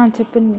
చెప్పింది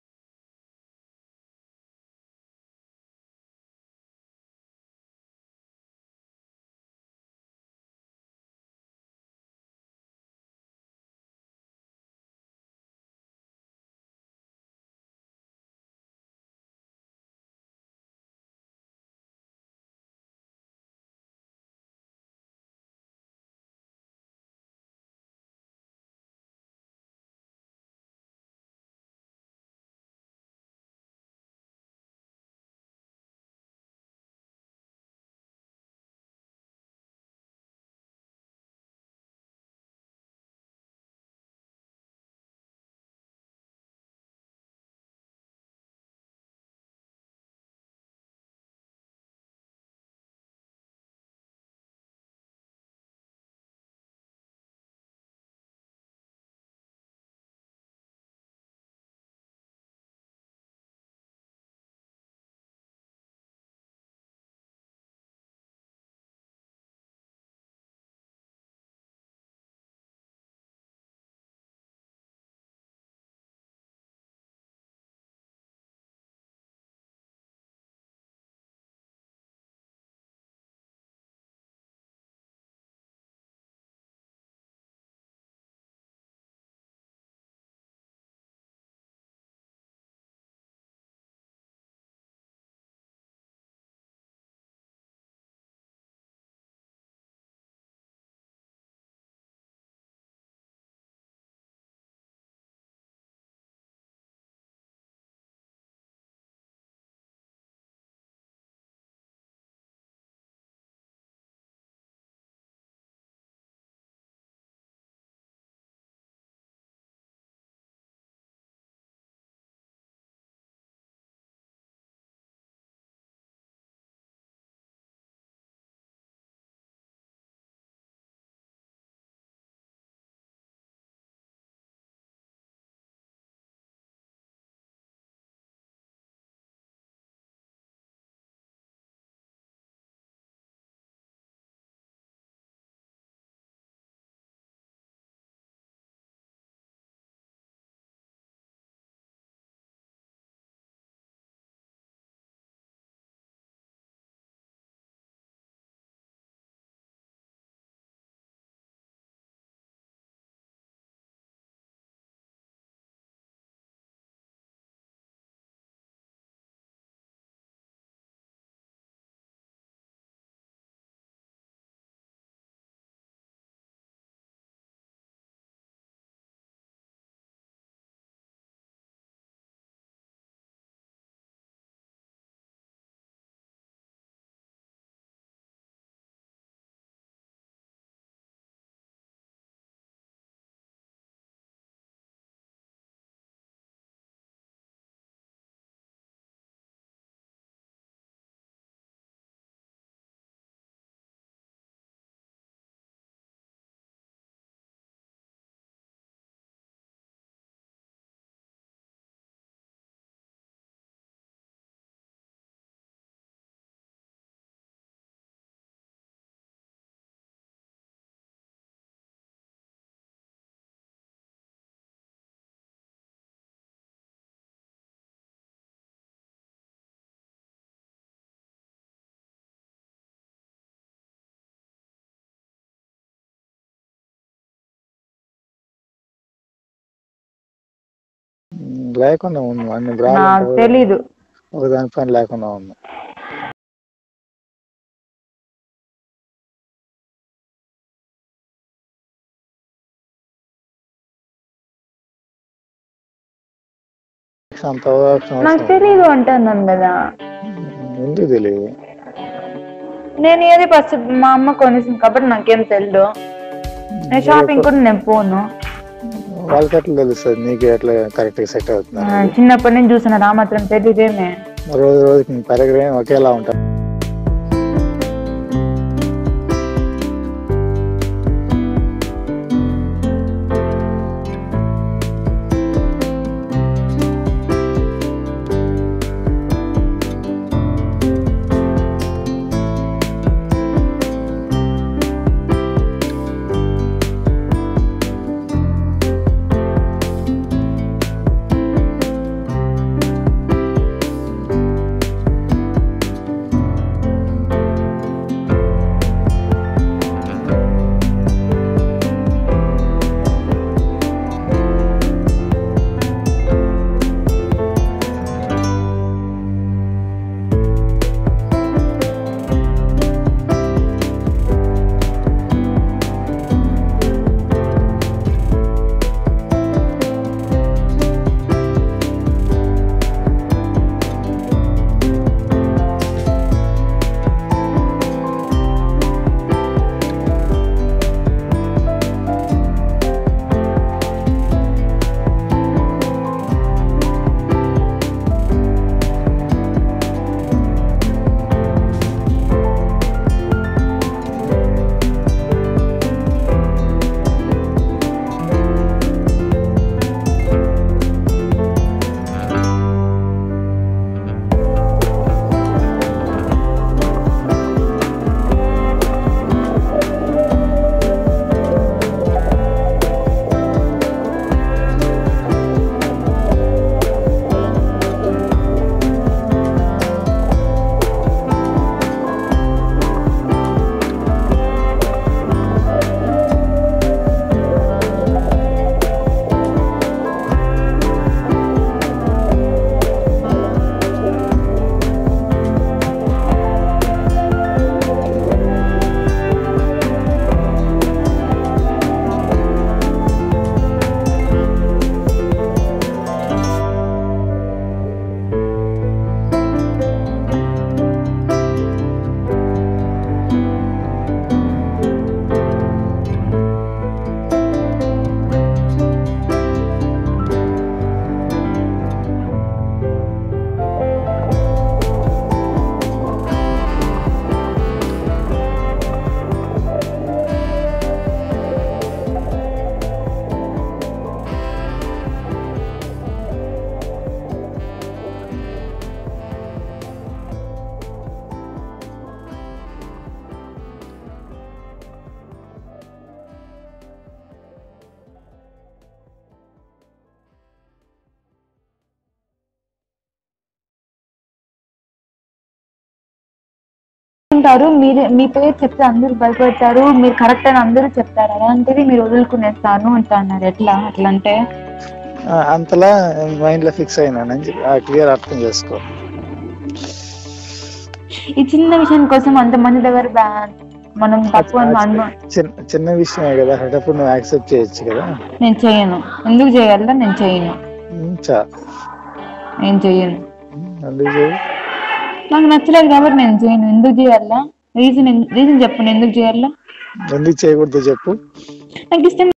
లేకుండా ఉంది అన్ని నాకు బ్రాలు తెలీదు ఒక దానిపైన లేకుండా ఉంది అంత అవకాశం నాకు అవసరం తెలీదు అంటున్నాను కదా ఎందుకు తెలియదు నేను ఏది ఫస్ట్ మా అమ్మ కొనేసింది కాబట్టి నాకేం తెలియదు నేను షాపింగ్ కూడా నేను పోను వాళ్ళకి ఎట్లా తెలుస్తుంది నీకు ఎట్లా కరెక్ట్ గా సెట్ అవుతుంది ఆ, చిన్నప్పటి నుంచి చూసిన రా మాత్రం తెలియదేమే రోజు రోజుకి పెరగడే ఒకేలా ఉంటారు అనుకుంటారు మీరు మీ పేరు చెప్తే అందరూ భయపడతారు మీరు కరెక్ట్ అని అందరూ చెప్తారు అలాంటిది మీరు వదులుకునేస్తాను అంటా అన్నారు ఎట్లా అట్లా అంటే ఆ, అంతలా మైండ్ లో ఫిక్స్ అయినానని చెప్పి క్లియర్ అర్థం చేసుకో ఈ చిన్న విషయం కోసం అంతమంది దగ్గర బ్యా- మనం తప్పు అని అను చిన్న చిన్న విషయమే కదా అటప్పుడు నువ్వు యాక్సెప్ట్ చేయొచ్చు కదా నేను చేయను ఎందుకు చేయాలా నేను చేయను ఉమ్, చా నేను చేయను ఉమ్, అందుకు చేయి నాకు నచ్చలేదు కాబట్టి నేను చేయను ఎందుకు చేయాలా రీజన్ రీజన్ చెప్పు నేను ఎందుకు చేయాలా ఎందుకు చేయకూడదు చెప్పు నాకు ఇష్టం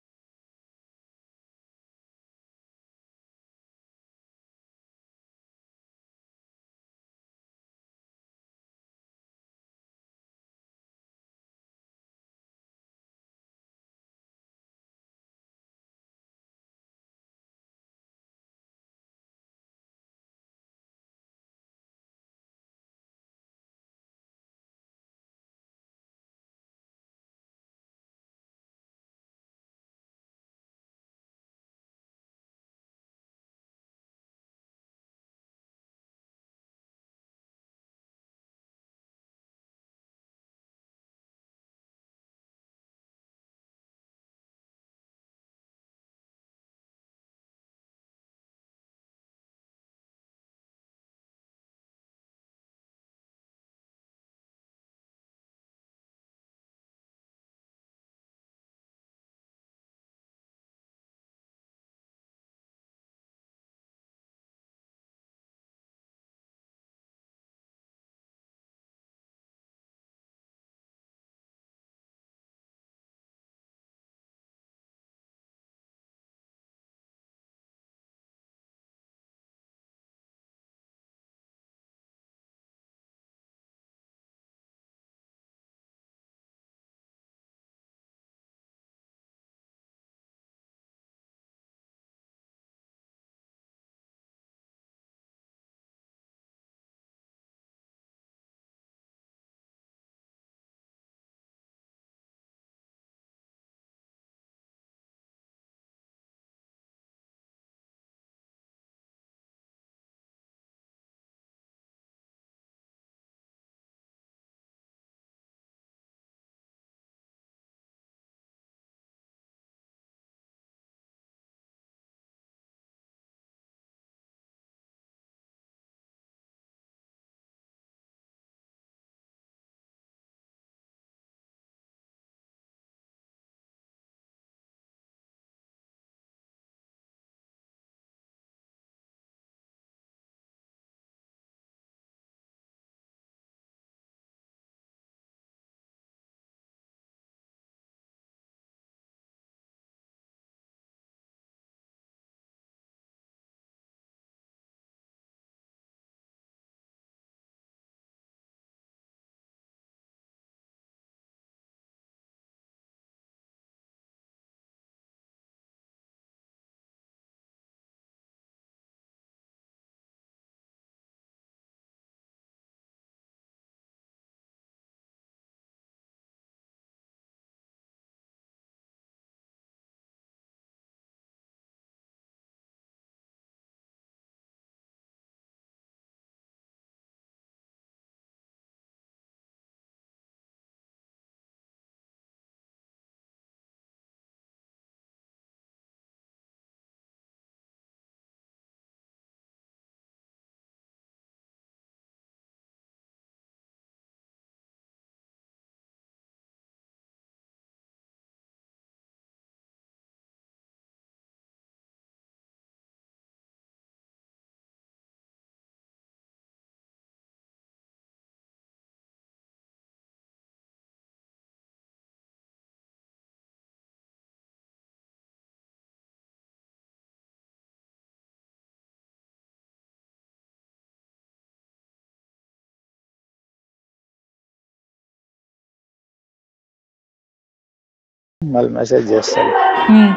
మళ్ళీ మెసేజ్ చేస్తాను ఉమ్,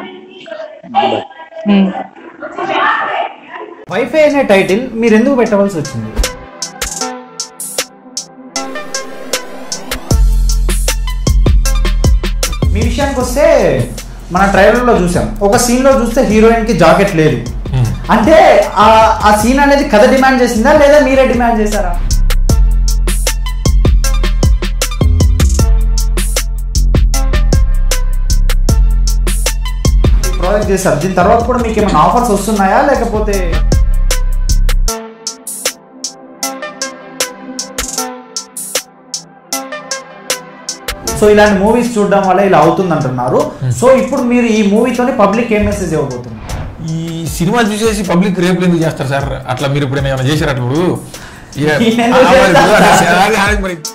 బాయ్ ఉమ్. వైఫై అనే టైటిల్ మీరు ఎందుకు పెట్టవలసి వచ్చింది మీ విషయానికి వస్తే మన ట్రైలర్లో చూసాం ఒక సీన్లో చూస్తే హీరోయిన్కి జాకెట్ లేదు అంటే ఆ ఆ సీన్ అనేది కథ డిమాండ్ చేసిందా లేదా మీరే డిమాండ్ చేశారా సెలెక్ట్ చేశారు దీని తర్వాత కూడా మీకు ఏమైనా ఆఫర్స్ వస్తున్నాయా లేకపోతే సో ఇలాంటి మూవీస్ చూడడం వల్ల ఇలా అవుతుంది అంటున్నారు సో ఇప్పుడు మీరు ఈ మూవీతోని పబ్లిక్ ఏం మెసేజ్ ఇవ్వబోతున్నారు ఈ సినిమా చూసేసి పబ్లిక్ రేపు ఎందుకు చేస్తారు సార్ అట్లా మీరు ఇప్పుడు ఏమైనా చేశారు అట్లా ఇప్పుడు ఇక- నేను ఎందుకు ఆ, మరి చేస్తా? ఇప్పుడు అదే- అదే- అదే మరి